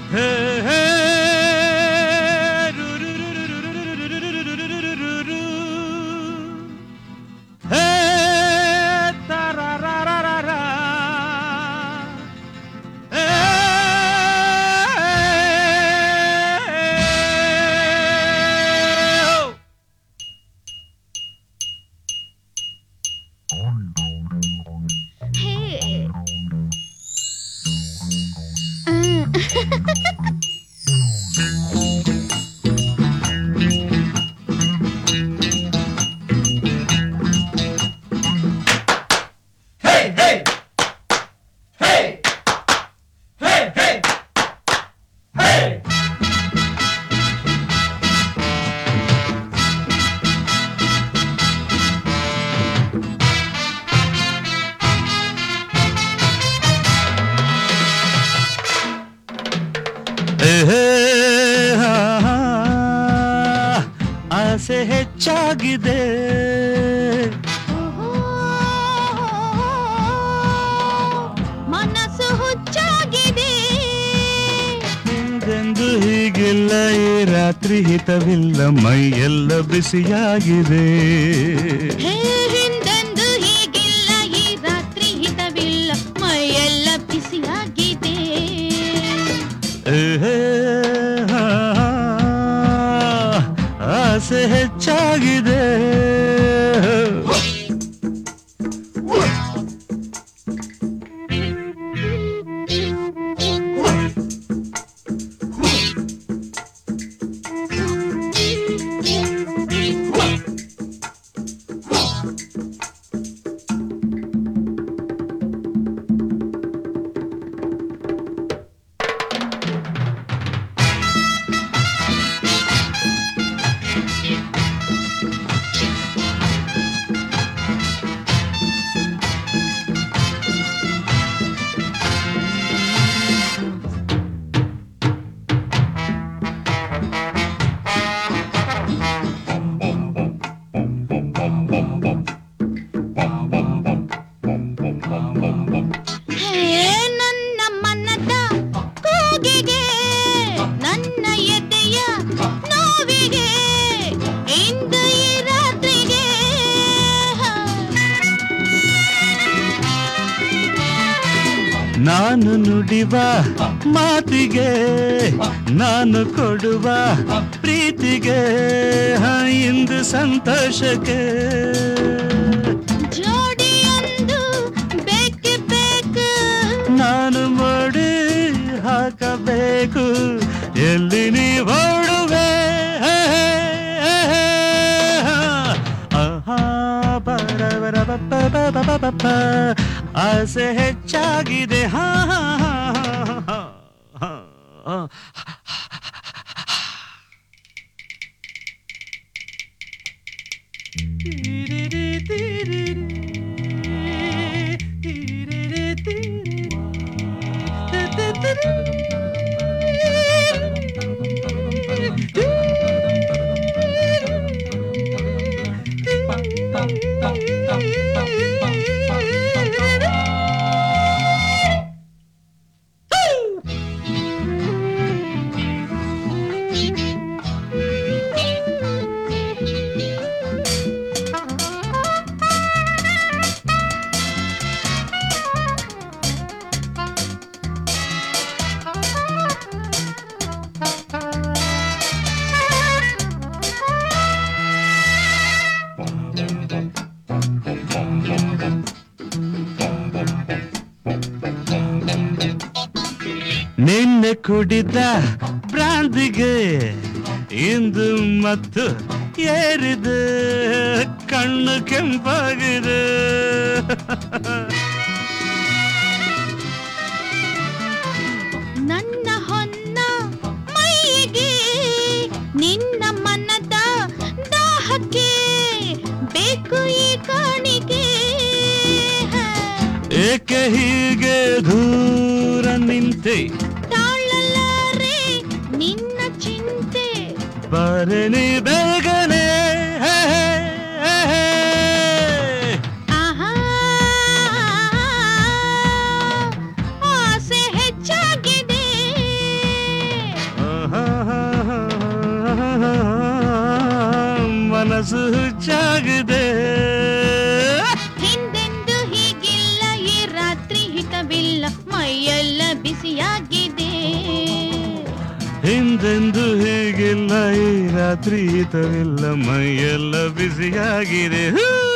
ಹೇ ಹೇ ರು ರು ರು ರು ರು ರು ರು ರು ರು ರು ರು ರು ರು ರು. ಹೇ ತರರರರರ. ಹೇ ಓ. ಹೇ ಏಹೇ, ಹಾ, ಹಾ, ಆಸೆ ಹೆಚ್ಚಾಗಿದೆ ಮನಸ್ಸು ಹುಚ್ಚಾಗಿದೆ ಹಿಂದೆಂದು ಹೀಗಿಲ್ಲ ಈ ರಾತ್ರಿ ಹಿತವಿಲ್ಲ ಮೈ ಎಲ್ಲ ಬಿಸಿಯಾಗಿದೆ ಹೇ ಹಿಂದೆಂದು ಹೀಗಿಲ್ಲ ಈ ರಾತ್ರಿ ಹಿತವಿಲ್ಲ ಮೈಯೆಲ್ಲ ಬಿಸಿಯಾಗಿದೆ ಏಹೇ, ಹಾ, ಹಾ, ಆಸೆ ಹೆಚ್ಚಾಗಿದೆ ಹೇ ನನ್ನ ಮನದ ಕೂಗಿಗೆ ನನ್ನ ಎದೆಯ ನೋವಿಗೆ ಇಂದು ಈ ರಾತ್ರಿಗೆ ನಾನು ನುಡಿವ ಮಾತಿಗೆ ನಾನು ಕೊಡುವ ಪ್ರೀತಿಗೆ ಹ, ಇಂದು ಸಂತೋಷಕ್ಕೆ ಜೋಡಿಯೊಂದು ಬೇಕೆ ಬೇಕು ನಾನು ಮಾಡಿ ಹಾಕಬೇಕು ಎಲ್ಲಿ ನೀ ಓಡುವೆ ಆಹಾ, ಬರಬರ ಬಪ್ಪ ಬಪ ಬಪ ಬಪ. ಆಸೆ ಹೆಚ್ಚಾಗಿದೆ ಹಾ ಹಾ, ಹಾ, ಹಾ, ಹಾ. ನಿನ್ನೆ ಕುಡಿದ ಭ್ರಾಂತಿಗೆ ಇಂದು ಮತ್ತು ಏರಿದೆ ಕಣ್ಣು ಕೆಂಪಾಗಿದೆ ನನ್ನ ಹೊನ್ನ ಮೈಗೆ ನಿನ್ನ ಮನದ ದಾಹಕ್ಕೆ ಬೇಕು ಈ ಕಾಣಿಕೆ ಏಕೆ ಹೀಗೆ ದೂರ ನಿಂತೆ ತಾಳಲಾರೆ ನಿನ್ನ ಚಿಂತೆ ಬರನಿ ಬೇಗನೆ ಆಹಾ ಆಸೆ ಹೆಚ್ಚಾಗಿದೆ ಮನಸ್ಸು ಹುಚ್ಚಾಗಿದೆ ಹಿಂದೆಂದು ಹೀಗಿಲ್ಲ ಈ ರಾತ್ರಿ ಹಿತವಿಲ್ಲ ಮೈಯೆಲ್ಲ ಬಿಸಿಯಾಗಿದೆ ಹಿಂದೆಂದು ಹೀಗಿಲ್ಲ ಈ ರಾತ್ರಿ ಹಿತವಿಲ್ಲ ಮೈಯೆಲ್ಲ ಬಿಸಿಯಾಗಿದೆ ಹೂ!